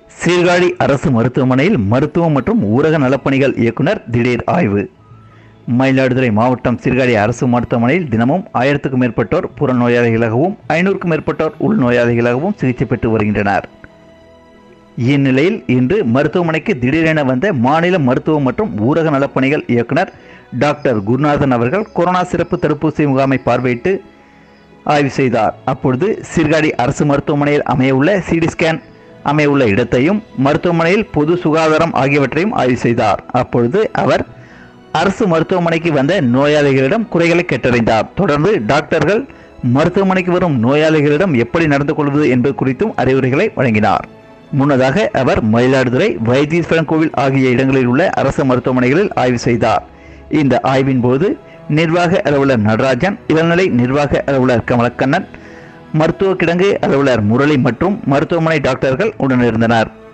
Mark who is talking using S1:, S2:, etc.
S1: சீர்காழி அரசு மருத்துவமனையில் மருத்துவம் மற்றும் ஊரக நலப்பணிகள் இயக்குனர் திடீர் ஆய்வு மயிலாடுதுறை மாவட்டம் சீர்காழி அரசு மருத்துவமனையில் தினமும் ஆயிரத்துக்கும் மேற்பட்டோர் புறநோயாளிகளாகவும் ஐநூறுக்கும் மேற்பட்டோர் உள்நோயாளிகளாகவும் சிகிச்சை பெற்று வருகின்றனர் இந்நிலையில் இன்று மருத்துவமனைக்கு திடீரென வந்த மாநில மருத்துவம் மற்றும் ஊரக நலப்பணிகள் இயக்குனர் டாக்டர் குருநாதன் அவர்கள் கொரோனா சிறப்பு தடுப்பூசி முகாமை பார்வையிட்டு ஆய்வு செய்தார் அப்பொழுது சீர்காழி அரசு மருத்துவமனையில் அமையவுள்ள சிடி ஸ்கேன் அமையவுள்ள இடத்தையும் மருத்துவமனையில் பொது சுகாதாரம் ஆகியவற்றையும் ஆய்வு செய்தார் அப்பொழுது அவர் அரசு மருத்துவமனைக்கு வந்த நோயாளிகளிடம் குறைகளை கேட்டறிந்தார் தொடர்ந்து டாக்டர்கள் மருத்துவமனைக்கு வரும் நோயாளிகளிடம் எப்படி நடந்து கொள்வது என்பது குறித்தும் அறிவுரைகளை வழங்கினார் முன்னதாக அவர் மயிலாடுதுறை வைத்தீஸ்வரன் கோவில் ஆகிய இடங்களில் உள்ள அரசு மருத்துவமனைகளில் ஆய்வு செய்தார் இந்த ஆய்வின் போது நிர்வாக அலுவலர் நடராஜன் இளநிலை நிர்வாக அலுவலர் கமலக்கண்ணன் மருத்துவ கிடங்கு அலுவலர் முரளி மற்றும் மருத்துவமனை டாக்டர்கள் உடனிருந்தனர்